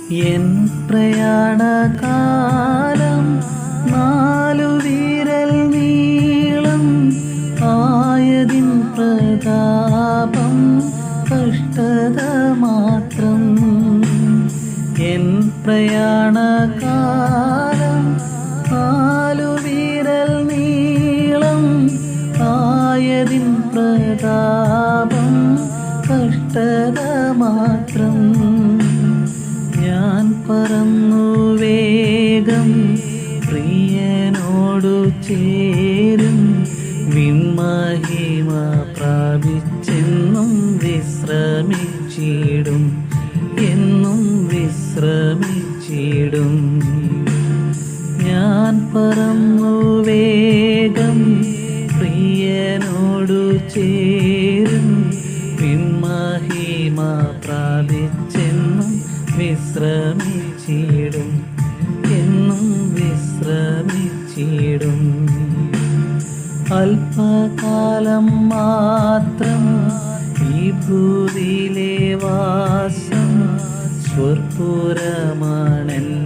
N പ്രയാണകാലം നാലു വിരൽ നീളം ആയതിൻ പ്രതാപം കഷ്ടത മാത്രം എൻ പ്രയാണകാലം നാലു വിരൽ നീളം ആയതിൻ പ്രതാപം കഷ്ടത മാത്രം ഞാൻ പറന്നു വേഗം പ്രിയനോടു ചേരും വിൺമഹിമ പ്രാപിച്ചെന്നും വിശ്രമിച്ചിടും എന്നും വിശ്രമിച്ചിടും ഞാൻ പറന്നു വേഗം പ്രിയനോടു ചേരും പിന്മഹിമ പ്രാപിച്ചെന്നും വിശ്രമിച്ചിടും എന്നും വിശ്രമിച്ചിടും അല്പകാലം മാത്രം ഈ ഭൂതിയിലെ വാസം സ്വർപ്പുരമാണെൻ